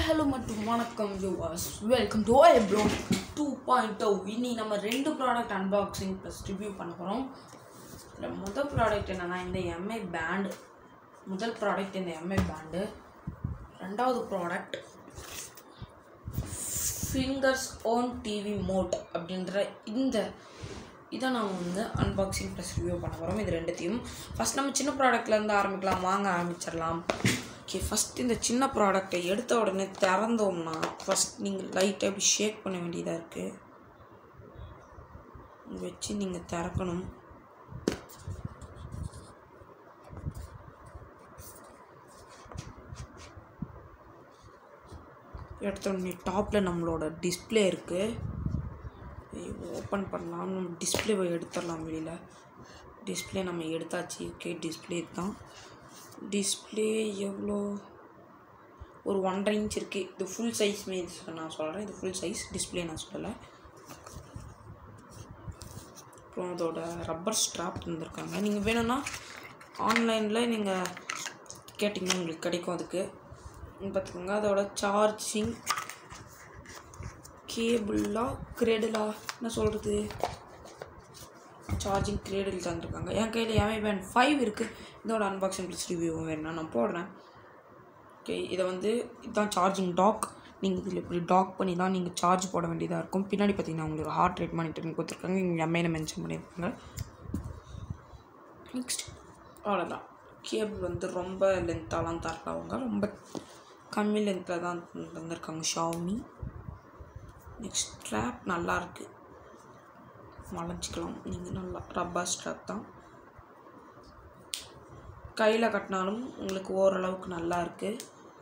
Hello மற்றும் வணக்கம் yours welcome to I pro two point ஓ இனி நம்ம ரெண்டு ப்ராடக்ட் அன்பாக்சிங் ப்ளஸ் ரிவ்யூ பண்ண போகிறோம் இதில் முதல் ப்ராடக்ட் என்னென்னா இந்த எம்ஐ பேண்டு முதல் ப்ராடக்ட் இந்த எம்ஐ பேண்டு ரெண்டாவது product fingers one TV mode அப்படின்ற இந்த இதை நம்ம வந்து அன்பாக்சிங் ப்ளஸ் ரிவ்யூ பண்ண போகிறோம் இது ரெண்டுத்தையும் ஃபஸ்ட் நம்ம சின்ன ப்ராடக்ட்லேருந்து ஆரம்பிக்கலாம் வாங்க ஆரம்பிச்சிடலாம் ஓகே ஃபஸ்ட் இந்த சின்ன ப்ராடக்டை எடுத்த உடனே திறந்தோம்னா ஃபஸ்ட் நீங்கள் லைட்டாக இப்படி ஷேக் பண்ண வேண்டியதாக இருக்குது வச்சு நீங்கள் திறக்கணும் எடுத்த உடனே டாப்பில் நம்மளோட டிஸ்பிளே இருக்குது ஓப்பன் பண்ணலாம் நம்ம டிஸ்பிளேவை எடுத்துடலாம் வெளியில் டிஸ்பிளே நம்ம எடுத்தாச்சு ஓகே டிஸ்பிளே தான் டிஸ்பிளே எவ்வளோ ஒரு ஒன்றரை இன்ச் இருக்குது இது ஃபுல் சைஸ் மீது நான் சொல்கிறேன் இது ஃபுல் சைஸ் டிஸ்பிளே நான் சொல்லலை அப்புறம் அதோட ரப்பர் ஸ்ட்ராப் தந்திருக்காங்க நீங்கள் வேணும்னா ஆன்லைனில் நீங்கள் கேட்டிங்கன்னா உங்களுக்கு கிடைக்கும் அதுக்கு பார்த்துக்கோங்க அதோட சார்ஜிங் கேபிளா கிரேடிலா என்ன சொல்கிறது சார்ஜிங் கிரேடில் தந்துருக்காங்க என் கையில் எம்ஐ பேண்ட் ஃபைவ் இருக்குது இதோட அன்பாக்சிங் ப்ளஸ் ரிவ்யூவும் வேணும்னா நான் போடுறேன் ஓகே இதை வந்து இதுதான் சார்ஜிங் டாக் நீங்கள் இதில் இப்படி டாக் பண்ணி தான் நீங்கள் சார்ஜ் போட வேண்டியதாக இருக்கும் பின்னாடி பார்த்தீங்கன்னா உங்களுக்கு ஹார்ட் ரேட் மானிட்டரிங் கொடுத்துருக்காங்க இங்கே எம்ஐனை மென்ஷன் பண்ணியிருக்காங்க நெக்ஸ்ட் அவ்வளோதான் கேபிள் வந்து ரொம்ப லென்த்தாலாம் தரல அவங்க ரொம்ப கம்மி லென்த்தில் தான் தந்திருக்காங்க ஷாமி நெக்ஸ்ட் ஸ்ட்ராப் நல்லா இருக்குது வளைச்சிக்கலாம் நீங்கள் நல்லா ரப்பர் ஸ்ட்ராப் தான் கையில் கட்டினாலும் உங்களுக்கு ஓரளவுக்கு நல்லா இருக்குது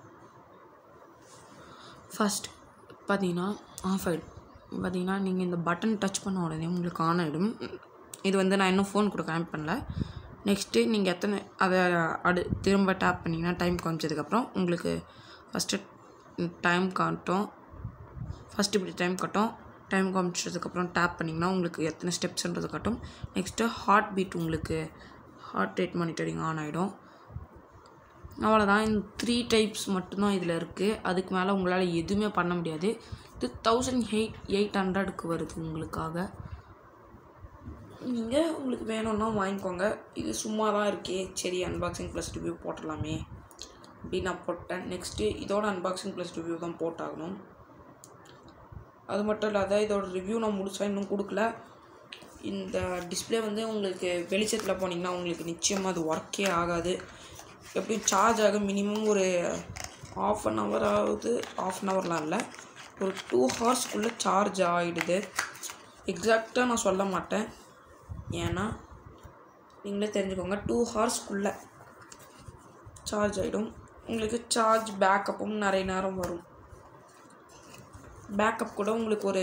ஃபஸ்ட் பார்த்தீங்கன்னா ஆஃப் ஆகிடும் பார்த்தீங்கன்னா நீங்கள் இந்த பட்டன் டச் பண்ண உடனே உங்களுக்கு ஆன் ஆகிடும் இது வந்து நான் இன்னும் ஃபோன் கூட கனெக்ட் பண்ணல நெக்ஸ்ட்டு நீங்கள் எத்தனை அதை அடு திரும்ப டேப் பண்ணிங்கன்னா டைம் காமிச்சதுக்கப்புறம் உங்களுக்கு ஃபஸ்ட்டு டைம் காட்டும் ஃபஸ்ட்டு இப்படி டைம் காட்டும் டைம் காமிச்சதுக்கப்புறம் டேப் பண்ணிங்கன்னா உங்களுக்கு எத்தனை ஸ்டெப்ஸ்ன்றது காட்டும் நெக்ஸ்ட்டு ஹார்ட் பீட் உங்களுக்கு ஹார்ட் ரேட் மானிட்டரிங் ஆன் ஆகிடும் அவ்வளோதான் இந்த த்ரீ டைப்ஸ் மட்டும்தான் இதில் இருக்குது அதுக்கு மேலே உங்களால் எதுவுமே பண்ண முடியாது இது தௌசண்ட் எயிட் எயிட் ஹண்ட்ரடுக்கு வருது உங்களுக்காக நீங்கள் உங்களுக்கு வேணும்னா வாங்கிக்கோங்க இது சும்மா தான் இருக்கே சரி அன்பாக்சிங் ப்ளஸ் ரிவ்யூ போட்டுடலாமே அப்படின்னு நான் போட்டேன் நெக்ஸ்ட்டு இதோட அன்பாக்சிங் ப்ளஸ் ரிவ்யூ தான் போட்டாகணும் அது மட்டும் இல்லாத இதோட ரிவ்யூ நான் முடிச்சா இன்னும் கொடுக்கல இந்த டிஸ்பிளே வந்து உங்களுக்கு வெளிச்சத்தில் போனீங்கன்னா உங்களுக்கு நிச்சயமாக அது ஒர்க்கே ஆகாது எப்படியும் சார்ஜ் ஆக மினிமம் ஒரு ஆஃப் அன் ஹவர் ஆகுது ஆஃப் அன் ஹவர்லாம் இல்லை ஒரு டூ ஹவர்ஸ்க்குள்ளே சார்ஜ் ஆகிடுது எக்ஸாக்டாக நான் சொல்ல மாட்டேன் ஏன்னா நீங்களே தெரிஞ்சுக்கோங்க டூ ஹவர்ஸ்க்குள்ளே சார்ஜ் ஆகிடும் உங்களுக்கு சார்ஜ் பேக்கப்பும் நிறைய நேரம் வரும் பேக்கப் கூட உங்களுக்கு ஒரு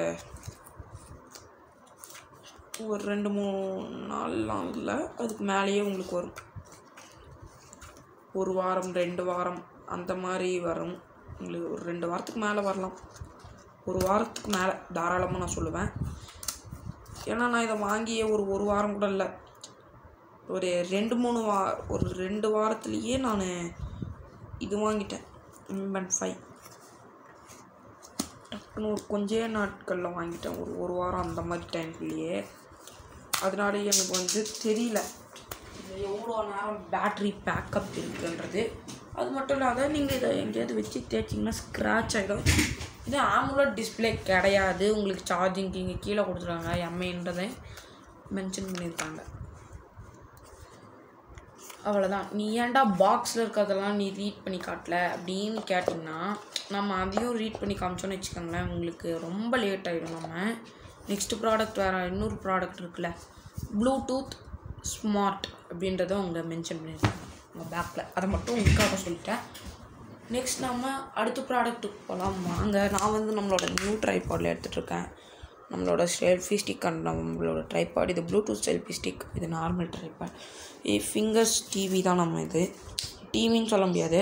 ஒரு ரெண்டு மூணு நாள்லாம் இல்லை அதுக்கு மேலேயே உங்களுக்கு வரும் ஒரு வாரம் ரெண்டு வாரம் அந்த மாதிரி வரும் உங்களுக்கு ஒரு ரெண்டு வாரத்துக்கு மேலே வரலாம் ஒரு வாரத்துக்கு மேலே தாராளமாக நான் சொல்லுவேன் ஏன்னா நான் இதை வாங்கியே ஒரு ஒரு வாரம் கூட இல்லை ஒரு ரெண்டு மூணு வா ஒரு ரெண்டு வாரத்துலேயே நான் இது வாங்கிட்டேன் எம்பன் ஃபைவ் டக்குன்னு ஒரு கொஞ்சே நாட்களில் வாங்கிட்டேன் ஒரு ஒரு வாரம் அந்த மாதிரி டைம்குள்ளேயே அதனால எனக்கு வந்து தெரியல இதில் எவ்வளோ நேரம் பேட்ரி பேக்கப் இருக்குன்றது அது மட்டும் இல்லாத நீங்கள் இதை எங்கேயாவது வச்சு தேய்ச்சிங்கன்னா ஸ்க்ராட்ச் ஆகிடும் இது ஆமுலட் டிஸ்பிளே கிடையாது உங்களுக்கு சார்ஜிங்க்கு இங்கே கீழே கொடுத்துருக்காங்க எம்ஐன்றதை மென்ஷன் பண்ணியிருக்காங்க அவ்வளோதான் நீ ஏன்டா பாக்ஸில் இருக்கிறதெல்லாம் நீ ரீட் பண்ணி காட்டல அப்படின்னு கேட்டிங்கன்னா நம்ம அதையும் ரீட் பண்ணி காமிச்சோன்னு வச்சுக்கோங்களேன் உங்களுக்கு ரொம்ப லேட் ஆகிடும் நம்ம நெக்ஸ்ட் ப்ராடக்ட் வேறு இன்னொரு ப்ராடக்ட் இருக்குல்ல ப்ளூடூத் ஸ்மார்ட் அப்படின்றத அவங்க மென்ஷன் பண்ணியிருக்காங்க உங்கள் பேக்கில் அதை மட்டும் உங்களுக்காக சொல்லிட்டேன் நெக்ஸ்ட் நம்ம அடுத்த ப்ராடக்ட்டுக்கு போகலாம் வாங்க நான் வந்து நம்மளோட நியூ ட்ரைபாடில் எடுத்துகிட்ருக்கேன் நம்மளோட செல்ஃபி ஸ்டிக் அண்ட் நம்மளோட ட்ரைபாட் இது ப்ளூடூத் செல்ஃபி ஸ்டிக் இது நார்மல் ட்ரைபாட் இது ஃபிங்கர்ஸ் டிவி தான் நம்ம இது டிவின்னு சொல்ல முடியாது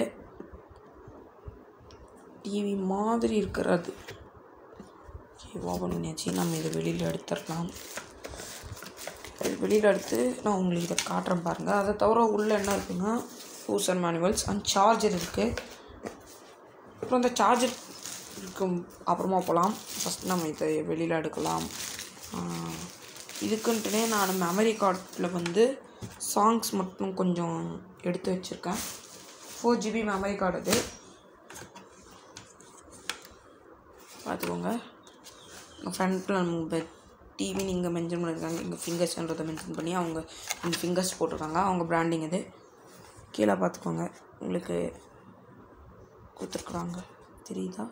டிவி மாதிரி இருக்கிறது ஓப்பன் பண்ணியாச்சு நம்ம இதை வெளியில் எடுத்துடலாம் வெளியில் எடுத்து நான் உங்களுக்கு இதை காட்டுறேன் பாருங்கள் அதை தவிர உள்ளே என்ன இருக்குன்னா யூசர் மேனுவல்ஸ் அண்ட் சார்ஜர் இருக்குது அதுக்கப்புறம் இந்த சார்ஜர் இருக்கும் அப்புறமா போகலாம் ஃபஸ்ட் நம்ம இதை வெளியில் எடுக்கலாம் ஆஹ், இதுக்குன்ட்டுனே நான் மெமரி கார்டில் வந்து சாங்ஸ் மட்டும் கொஞ்சம் எடுத்து வச்சுருக்கேன் ஃபோர் ஜிபி மெமரி கார்டு அது பார்த்துக்கோங்க ஃப்ரண்ட்டில் நம்ம டிவின்னு இங்கே மென்ஷன் பண்ணியிருக்காங்க இங்கே ஃபிங்கர்ஸ்ன்றதை மென்ஷன் பண்ணி அவங்க இந்த ஃபிங்கர்ஸ் போட்டிருக்காங்க அவங்க பிராண்டிங் இது கீழே பார்த்துக்கோங்க உங்களுக்கு கொடுத்துருக்குறாங்க தெரியுதா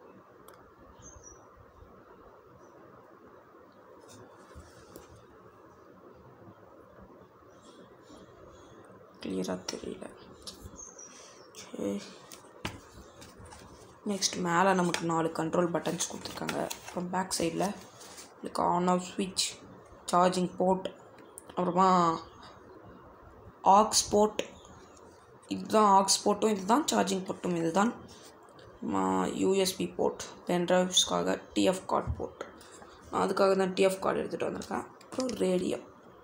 கிளியராக தெரியல சரி நெக்ஸ்ட் மேலே நமக்கு நாலு கண்ட்ரோல் பட்டன்ஸ் கொடுத்துருக்காங்க அப்புறம் பேக் சைடில் இதுக்கு ஆன் ஆஃப் ஸ்விட்ச் சார்ஜிங் போர்ட் அப்புறமா ஆக்ஸ் போர்ட் இதுதான் ஆக்ஸ் போர்ட்டும் இதுதான் சார்ஜிங் போர்ட்டும் இதுதான் யூஎஸ்பி போர்ட் பென் ட்ரைவ்ஸ்க்காக டிஎஃப் கார்டு போர்ட் நான் அதுக்காக தான் டிஎஃப் கார்டு எடுத்துகிட்டு வந்திருக்கேன் அப்புறம் ரேடியோ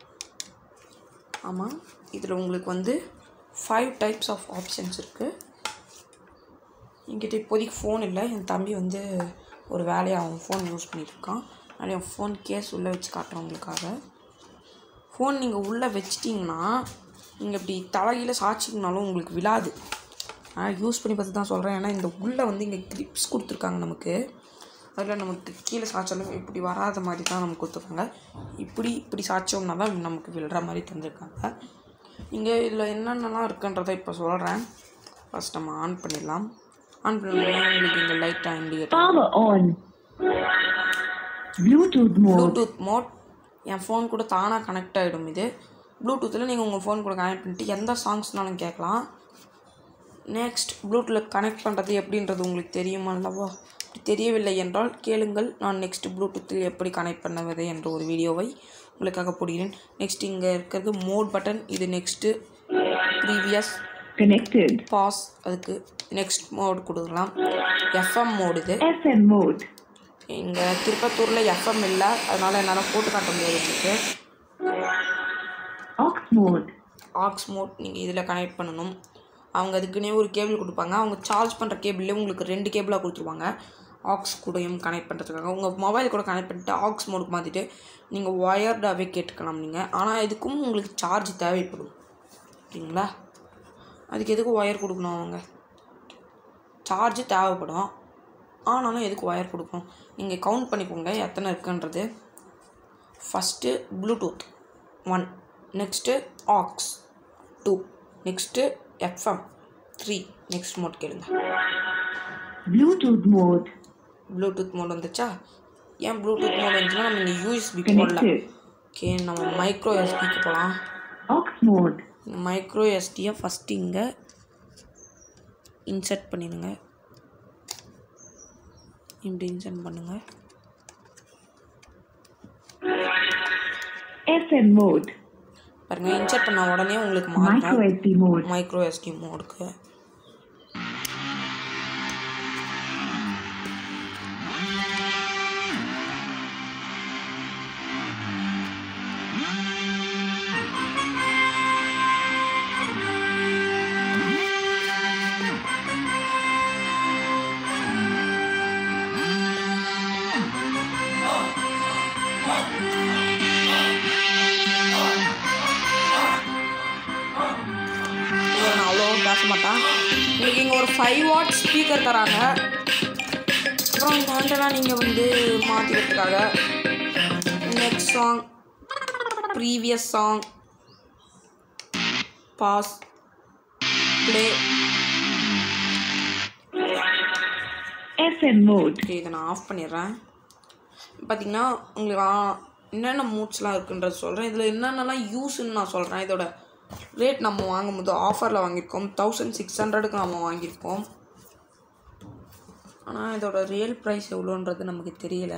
ஆமாம் இதில் உங்களுக்கு வந்து ஃபைவ் டைப்ஸ் ஆஃப் ஆப்ஷன்ஸ் இருக்குது என்கிட்ட இப்போதைக்கு ஃபோன் இல்லை என் தம்பி வந்து ஒரு வேலையை அவன் ஃபோன் யூஸ் பண்ணிட்டு இருக்கான் அதனால என் ஃபோன் கேஸ் உள்ளே வச்சு காட்டுறேன் உங்களுக்காக ஃபோன் நீங்கள் உள்ளே வச்சிட்டிங்கன்னா நீங்கள் இப்படி தலைகீழ சாய்ச்சிங்கனாலும் உங்களுக்கு விழாது நான் யூஸ் பண்ணி பார்த்து தான் சொல்கிறேன் ஏன்னா இந்த உள்ளே வந்து இங்கே கிரிப்ஸ் கொடுத்துருக்காங்க நமக்கு அதில் நமக்கு கீழே சாய்ச்சாலும் இப்படி வராத மாதிரி தான் நமக்கு கொடுத்துருக்காங்க இப்படி இப்படி சாய்ச்சோம்னா தான் நமக்கு விழுற மாதிரி தந்திருக்காங்க நீங்கள் இதில் என்னென்னலாம் இருக்குன்றதை இப்போ சொல்கிறேன் ஃபஸ்ட் நம்ம ஆன் பண்ணிடலாம் ஆன் பண்ணி உங்களுக்கு இங்கே லைட்டாக indicator Power on. Bluetooth mode. Bluetooth mode என் ஃபோன் கூட தானாக கனெக்ட் ஆகிடும் இது ப்ளூடூத்தில் நீங்கள் உங்கள் ஃபோன் கூட கனெக்ட் பண்ணிட்டு எந்த சாங்ஸ்னாலும் கேட்கலாம் நெக்ஸ்ட் ப்ளூடூத்தில் கனெக்ட் பண்ணுறது எப்படின்றது உங்களுக்கு தெரியுமா அல்லவா அப்படி தெரியவில்லை என்றால் கேளுங்கள் நான் நெக்ஸ்ட் ப்ளூடூத்தில் எப்படி கனெக்ட் பண்ணுவது என்ற ஒரு வீடியோவை உங்களுக்காக போடுகிறேன் நெக்ஸ்ட் இங்கே இருக்கிறது மோட் பட்டன் இது நெக்ஸ்ட்டு ப்ரீவியஸ் Connected. பாஸ் அதுக்கு நெக்ஸ்ட் மோட் கொடுக்கலாம் எஃப்எம் மோட் இது FM mode. இங்கே திருப்பத்தூரில் எஃப்எம் இல்லை அதனால் என்னால் போட்டு காட்ட முடியாது உங்களுக்கு Aux mode. ஆக்ஸ் மோட் நீங்கள் இதில் கனெக்ட் பண்ணணும் அவங்க அதுக்குன்னே ஒரு கேபிள் கொடுப்பாங்க அவங்க சார்ஜ் பண்ணுற கேபிள்லேயே உங்களுக்கு ரெண்டு கேபிளாக கொடுத்துருவாங்க ஆக்ஸ் கூடயும் கனெக்ட் பண்ணுறதுக்காக உங்கள் மொபைல் கூட கனெக்ட் பண்ணிட்டு ஆக்ஸ் மோடுக்கு மாற்றிட்டு நீங்கள் ஒயர்டாகவே கேட்டுக்கலாம் நீங்கள் ஆனால் இதுக்கும் உங்களுக்கு சார்ஜ் தேவைப்படும் ஓகேங்களா அதுக்கு எதுக்கு ஒயர் கொடுக்கணும் அவங்க சார்ஜ் தேவைப்படும் ஆனாலும் எதுக்கு ஒயர் கொடுக்கணும் நீங்கள் கவுண்ட் பண்ணிக்கோங்க எத்தனை இருக்குன்றது first Bluetooth one next aux two next FM three next mode கேளுங்க Bluetooth mode. ப்ளூடூத் மோட் வந்துச்சா ஏன் ப்ளூடூத் மோட் வந்துச்சுன்னா நம்ம இங்கே யூஎஸ்பி போடல Connected. ஓகே நம்ம மைக்ரோ எஸ்டிக்கு போகலாம் Aux mode. இந்த மைக்ரோ எஸ்டியை ஃபஸ்ட்டு இங்கே இன்சர்ட் பண்ணிடுங்க இப்படி இன்சர்ட் பண்ணுங்கள் FM mode. பாருங்க இன்சர்ட் பண்ண உடனே உங்களுக்கு Micro மாறும் SD mode. மைக்ரோ எஸ்டி மோடுக்கு இவர் நான் அவ்வளோ பேச மாட்டான் உங்களுக்கு இங்கே ஒரு ஃபைவ் வாட் ஸ்பீக்கர் தராங்க அப்புறம் இந்த ஆண்டெல்லாம் நீங்கள் வந்து மாற்றிக்கிறதுக்காக next song previous song pause play FM mode. ஓகே இதை நான் ஆஃப் பண்ணிடுறேன் பார்த்தீங்கன்னா உங்களுக்கு ஆ- என்னென்ன மூட்ஸ்லாம் இருக்குன்றது சொல்கிறேன் இதில் என்னென்னலாம் யூஸ்ன்னு நான் சொல்கிறேன் இதோட ரேட் நம்ம வாங்கும்போது ஆஃபரில் வாங்கியிருக்கோம் தௌசண்ட் சிக்ஸ் ஹண்ட்ரடுக்கு நம்ம வாங்கியிருக்கோம் ஆனால் இதோட ரியல் ப்ரைஸ் எவ்வளோன்றது நமக்கு தெரியல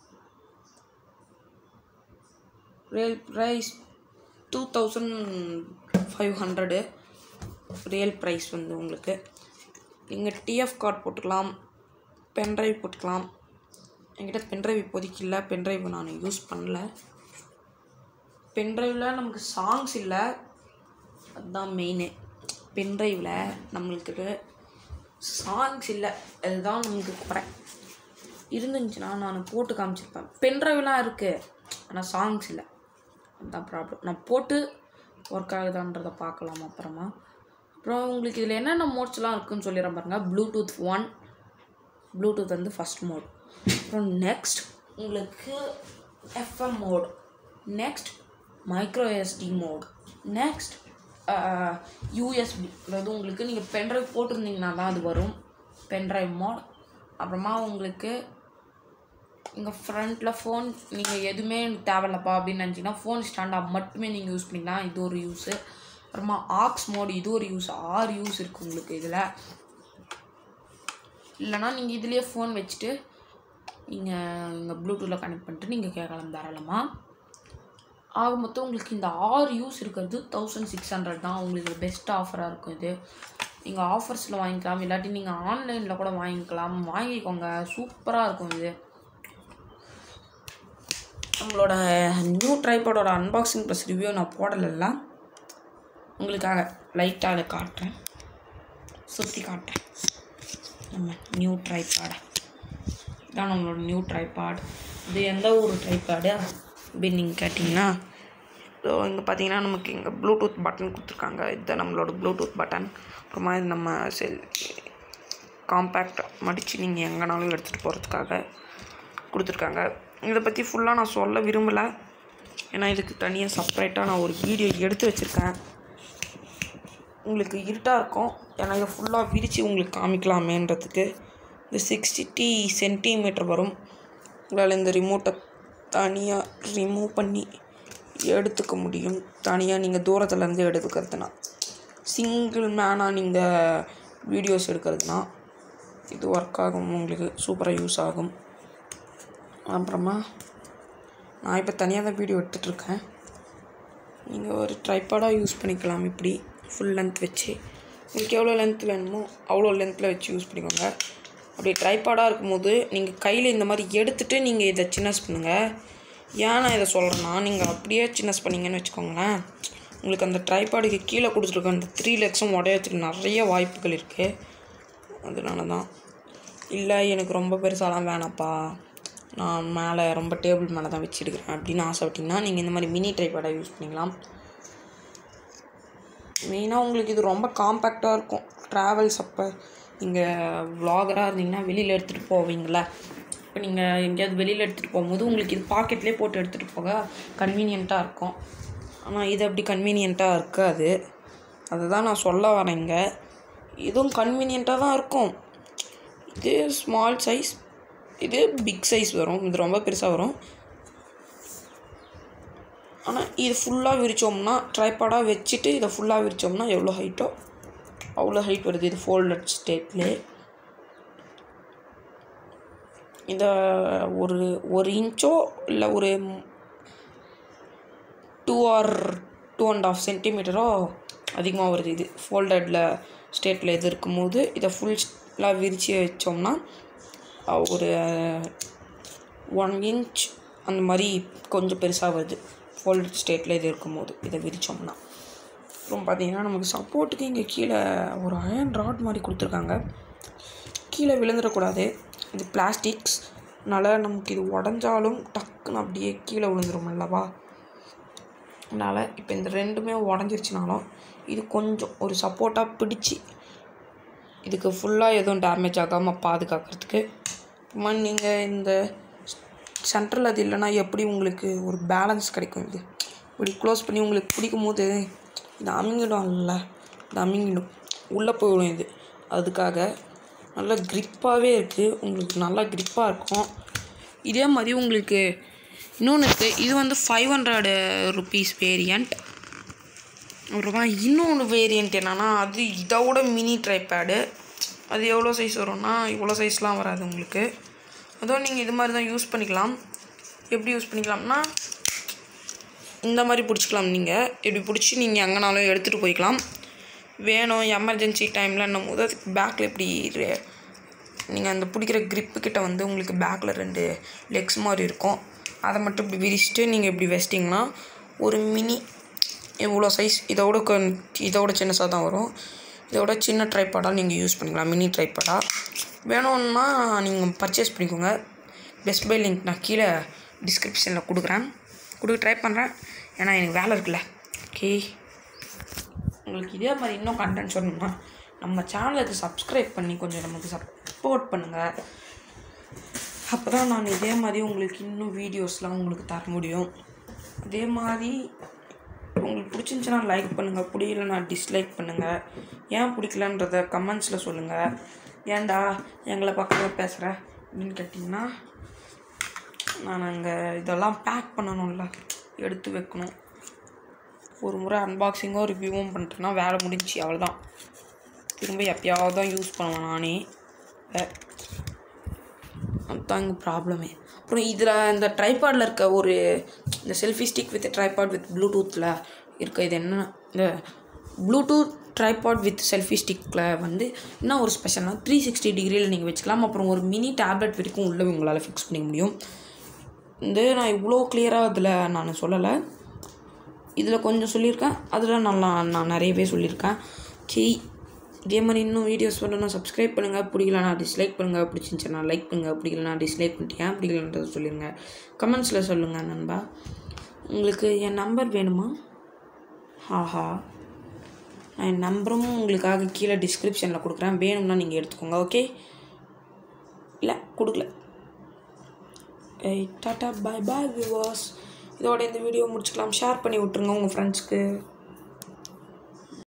real price two thousand five hundred real price வந்து உங்களுக்கு நீங்கள் டிஎஃப் கார்டு போட்டுக்கலாம் பென்ட்ரைவ் போட்டுக்கலாம் என்கிட்ட பென்ட்ரைவ் இப்போதைக்கு இல்லை பென்ட்ரைவ் நான் யூஸ் பண்ணல பென்ட்ரைவில் நமக்கு சாங்ஸ் இல்லை அதுதான் மெயினு பென்ட்ரைவில் நம்மளுக்கு சாங்ஸ் இல்லை அதுதான் நமக்கு குறை இருந்துச்சுன்னா நான் போட்டு காமிச்சிருப்பேன் பென்ட்ரைவ்லாம் இருக்குது ஆனால் சாங்ஸ் இல்லை அதுதான் ப்ராப்ளம் நான் போட்டு ஒர்க் ஆகுதான்றதை பார்க்கலாம் அப்புறமா அப்புறம் உங்களுக்கு இதில் என்னென்ன மோட்ஸ்லாம் இருக்குன்னு சொல்லிடுறேன் பாருங்கள் ப்ளூடூத் ஒன் ப்ளூடூத் வந்து ஃபஸ்ட் மோட் அப்புறம் நெக்ஸ்ட் உங்களுக்கு FM mode next micro SD mode next USB அதாவது உங்களுக்கு நீங்கள் பென்ட்ரைவ் போட்டிருந்தீங்கன்னா தான் அது வரும் பென்ட்ரைவ் மோட் அப்புறமா உங்களுக்கு இங்கே ஃப்ரண்ட்டில் ஃபோன் நீங்கள் எதுவுமே எனக்கு தேவையில்லப்பா அப்படின்னு நினச்சிங்கன்னா ஃபோன் ஸ்டாண்டாக மட்டுமே நீங்கள் யூஸ் பண்ணிக்கலாம் இது ஒரு யூஸு அப்புறமா ஆக்ஸ் மோட் இது ஒரு யூஸ் ஆறு யூஸ் இருக்குது உங்களுக்கு இதில் இல்லைனா நீங்கள் இதுலேயே ஃபோன் வச்சுட்டு நீங்கள் இங்கே ப்ளூடூத்தில் கனெக்ட் பண்ணிட்டு நீங்கள் கேட்கலாம் தாராளமாக ஆக மொத்தம் உங்களுக்கு இந்த ஆறு யூஸ் இருக்கிறது தௌசண்ட் சிக்ஸ் ஹண்ட்ரட் தான் உங்களுக்கு பெஸ்ட் ஆஃபராக இருக்கும் இது நீங்கள் ஆஃபர்ஸில் வாங்கிக்கலாம் இல்லாட்டி நீங்கள் ஆன்லைனில் கூட வாங்கிக்கலாம் வாங்கிக்கோங்க சூப்பராக இருக்கும் இது நம்மளோட நியூ ட்ரைபாடோட அன்பாக்சிங் ப்ளஸ் ரிவ்யூ நான் போடலைல்ல உங்களுக்காக லைட்டாக அதை காட்டுறேன் சுற்றி காட்டுறேன் நம்ம நியூ ட்ரைபாடை இதான் நம்மளோட நியூ ட்ரைபாட் இது எந்த ஒரு ட்ரைபாடு அப்படின்னு நீங்கள் கேட்டிங்கன்னா ஸோ இங்கே பார்த்தீங்கன்னா நமக்கு இங்கே ப்ளூடூத் பட்டன் கொடுத்துருக்காங்க இதுதான் நம்மளோட ப்ளூடூத் பட்டன் அப்புறமா இது நம்ம செல் காம்பேக்ட் மடித்து நீங்கள் எங்கேனாலும் எடுத்துகிட்டு போகிறதுக்காக கொடுத்துருக்காங்க இதை பற்றி ஃபுல்லாக நான் சொல்ல விரும்பலை ஏன்னா இதுக்கு தனியாக செப்பரேட்டாக நான் ஒரு வீடியோ எடுத்து வச்சுருக்கேன் உங்களுக்கு இருட்டாக இருக்கும் ஏன்னா இதை ஃபுல்லாக விரித்து உங்களுக்கு காமிக்கலாமேன்றதுக்கு இந்த சிக்ஸ்டி சென்டிமீட்டர் வரும் உங்களால் இந்த ரிமோட்டை தனியாக ரிமூவ் பண்ணி எடுத்துக்க முடியும் தனியாக நீங்கள் தூரத்துலேருந்து எடுத்துக்கிறதுனா சிங்கிள் மேனாக நீங்கள் வீடியோஸ் எடுக்கிறதுனா இது ஒர்க் ஆகும் உங்களுக்கு சூப்பராக யூஸ் ஆகும் அப்புறமா நான் இப்போ தனியாக தான் வீடியோ எடுத்துகிட்ருக்கேன் நீங்கள் ஒரு ட்ரைபாடாக யூஸ் பண்ணிக்கலாம் இப்படி ஃபுல் லென்த் வச்சு உங்களுக்கு எவ்வளோ லென்த் வேணுமோ அவ்வளோ லென்த்தில் வச்சு யூஸ் பண்ணிக்கோங்க அப்படி ட்ரைபாடாக இருக்கும்போது நீங்கள் கையில் இந்த மாதிரி எடுத்துகிட்டு நீங்கள் இதை சின்னஸ் பண்ணுங்கள் ஏன் நான் இதை சொல்கிறேன்னா நீங்கள் அப்படியே சின்னஸ் பண்ணீங்கன்னு வச்சுக்கோங்களேன் உங்களுக்கு அந்த ட்ரைபாடுக்கு கீழே கொடுத்துருக்க அந்த த்ரீ லெக்ஸும் உடையறதுக்கு நிறைய வாய்ப்புகள் இருக்குது அதனால தான் இல்லை எனக்கு ரொம்ப பெருசாலாம் வேணாப்பா நான் மேலே ரொம்ப டேபிள் மேலே தான் வச்சுருக்கிறேன் அப்படின்னு ஆசைப்பட்டீங்கன்னா நீங்கள் இந்த மாதிரி மினி ட்ரைபாடை யூஸ் பண்ணிக்கலாம் மெயினாக உங்களுக்கு இது ரொம்ப காம்பேக்டாக இருக்கும் ட்ராவல்ஸ் அப்போ நீங்கள் vlogger-ஆ இருந்தீங்கன்னா வெளியில் எடுத்துகிட்டு போவீங்களா இப்போ நீங்கள் எங்கேயாவது வெளியில் எடுத்துகிட்டு போகும்போது உங்களுக்கு இது பாக்கெட்லேயே போட்டு எடுத்துகிட்டு போக கன்வீனியண்ட்டாக இருக்கும் ஆனால் இது அப்படி கன்வீனியண்ட்டாக இருக்காது அதுதான் நான் சொல்ல வரேங்க இதுவும் கன்வீனியண்ட்டாக தான் இருக்கும் இது ஸ்மால் சைஸ் இது பிக் சைஸ் வரும் இது ரொம்ப பெருசாக வரும் ஆனால் இது ஃபுல்லாக விரித்தோம்னா ட்ரைபாடாக வச்சுட்டு இதை ஃபுல்லாக விரித்தோம்னா எவ்வளோ ஹைட்டோ அவ்வளோ ஹைட் வருது இது ஃபோல்டட் ஸ்டேட்லே இந்த ஒரு ஒரு இன்ச்சோ இல்லை ஒரு two or two and half சென்டிமீட்டரோ அதிகமாக வருது இது ஃபோல்டடில் ஸ்டேட்டில் இது இருக்கும்போது இதை ஃபுல்லாக விரித்து வச்சோம்னா அஹ், ஒரு ஒன் இன்ச் அந்த மாதிரி கொஞ்சம் பெருசாக வருது ஃபோல்டட் ஸ்டேட்டில் இது இருக்கும்போது இதை விரித்தோம்னா அப்புறம் பார்த்தீங்கன்னா நமக்கு சப்போர்ட்டுக்கு இங்கே கீழே ஒரு அயன் ராட் மாதிரி கொடுத்துருக்காங்க கீழே விழுந்துடக்கூடாது இது பிளாஸ்டிக்ஸ் அதனால் நமக்கு இது உடஞ்சாலும் டக்குன்னு அப்படியே கீழே விழுந்துரும் அல்லவா அதனால் இப்போ இந்த ரெண்டுமே உடஞ்சிருச்சுனாலும் இது கொஞ்சம் ஒரு சப்போர்ட்டாக பிடிச்சி இதுக்கு ஃபுல்லாக எதுவும் டேமேஜ் ஆகாமல் பாதுகாக்கிறதுக்கு அப்புறமா நீங்கள் இந்த சென்டரில் அது இல்லைன்னா எப்படி உங்களுக்கு ஒரு பேலன்ஸ் கிடைக்கும் இது இப்படி க்ளோஸ் பண்ணி உங்களுக்கு பிடிக்கும் போது இது அமுங்கிடும் இல்லை இது அமுங்கிடும் உள்ளே போயிடும் இது அதுக்காக நல்ல க்ரிப்பாகவே இருக்குது உங்களுக்கு நல்லா க்ரிப்பாக இருக்கும் இதே மாதிரி உங்களுக்கு இன்னொன்று இருக்குது இது வந்து ஃபைவ் ஹண்ட்ரடு ருபீஸ் வேரியண்ட் அப்புறமா இன்னொன்று வேரியண்ட் என்னன்னா அது இதை விட மினி ட்ரைபேடு அது எவ்வளோ சைஸ் வரும்னா இவ்வளோ சைஸ்லாம் வராது உங்களுக்கு அதுவும் நீங்கள் இது மாதிரி தான் யூஸ் பண்ணிக்கலாம் எப்படி யூஸ் பண்ணிக்கலாம்னா இந்த மாதிரி பிடிச்சிக்கலாம் நீங்கள் இப்படி பிடிச்சி நீங்கள் எங்கேனாலும் எடுத்துகிட்டு போய்க்கலாம் வேணும் எமர்ஜென்சி டைமில் போது அதுக்கு பேக்கில் இப்படி நீங்கள் அந்த பிடிக்கிற grip கிட்ட வந்து உங்களுக்கு பேக்கில் ரெண்டு லெக்ஸ் மாதிரி இருக்கும் அதை மட்டும் இப்படி விரிச்சிட்டு நீங்கள் இப்படி வச்சிட்டிங்கன்னா ஒரு மினி இவ்வளோ சைஸ் இதோட கொ இதோட சின்னசாக தான் வரும் இதோட சின்ன ட்ரைபாடாக நீங்கள் யூஸ் பண்ணிக்கலாம் மினி ட்ரைபாடாக வேணும்னா நீங்கள் பர்ச்சேஸ் பண்ணிக்கோங்க பெஸ்ட் பை லிங்க் நான் கீழே டிஸ்கிரிப்ஷனில் கொடுக்குறேன் கொடுக்க ட்ரை பண்ணுறேன் ஏன்னா எனக்கு வேலை இருக்குல்ல ஓகே உங்களுக்கு இதே மாதிரி இன்னும் கண்டென்ட் சொல்லணும்னா நம்ம சேனலுக்கு சப்ஸ்கிரைப் பண்ணி கொஞ்சம் நமக்கு சப்போர்ட் பண்ணுங்கள் அப்போ தான் நான் இதே மாதிரி உங்களுக்கு இன்னும் வீடியோஸ்லாம் உங்களுக்கு தர முடியும் அதே மாதிரி உங்களுக்கு பிடிச்சிருந்துச்சுன்னா லைக் பண்ணுங்கள் பிடிக்கலனா டிஸ்லைக் பண்ணுங்கள் ஏன் பிடிக்கலன்றத கமெண்ட்ஸில் சொல்லுங்கள் ஏன்டா எங்களை பக்கத்தில் பேசுகிற அப்படின்னு கேட்டிங்கன்னா நான் அங்கே இதெல்லாம் பேக் பண்ணணும்ல எடுத்து வைக்கணும் ஒரு முறை அன்பாக்சிங்கோ ரிவ்யூவும் பண்ணிட்டேன்னா வேலை முடிஞ்சுச்சு அவ்வளோதான் திரும்ப எப்பயாவது தான் யூஸ் பண்ணுவேன் நானே வே- அதுதான் இங்கே ப்ராப்ளமே அப்புறம் இதில் இந்த ட்ரைபாடில் இருக்க ஒரு இந்த selfie stick with tripod with ப்ளூடூத்தில் இருக்க இது என்ன இந்த ப்ளூடூத் ட்ரைபாட் வித் செல்ஃபி ஸ்டிக்கில் வந்து என்ன ஒரு ஸ்பெஷல்னா த்ரீ சிக்ஸ்டி டிகிரியில் நீங்கள் வச்சுக்கலாம் அப்புறம் ஒரு மினி டேப்லெட் வரைக்கும் உள்ளே உங்களால் ஃபிக்ஸ் பண்ணிக்க முடியும் இந்த நான் இவ்வளோ கிளியராக இதில் நான் சொல்லலை இதில் கொஞ்சம் சொல்லியிருக்கேன் அதில் நல்லா நான் நிறையவே சொல்லியிருக்கேன் சரி இதே மாதிரி இன்னும் வீடியோஸ் பண்ணணும் சப்ஸ்கிரைப் பண்ணுங்கள் பிடிக்கலனா டிஸ்லைக் பண்ணுங்கள் பிடிச்சிருந்துச்சுன்னா லைக் பண்ணுங்கள் பிடிக்கலனா டிஸ்லைக் பண்ணிட்டு ஏன் பிடிக்கலன்றதை சொல்லிடுங்க கமெண்ட்ஸில் சொல்லுங்கள் நண்பா உங்களுக்கு என் நம்பர் வேணுமா ஆஹா நான் என் நம்பரும் உங்களுக்காக கீழே டிஸ்கிரிப்ஷனில் கொடுக்குறேன் வேணும்னா நீங்கள் எடுத்துக்கோங்க ஓகே இல்லை கொடுக்கல ஏய் டாட்டா பாய் பாய் விவாஸ் இதோட இந்த வீடியோ முடிச்சுக்கலாம் ஷேர் பண்ணி விட்ருங்க உங்கள் ஃப்ரெண்ட்ஸ்க்கு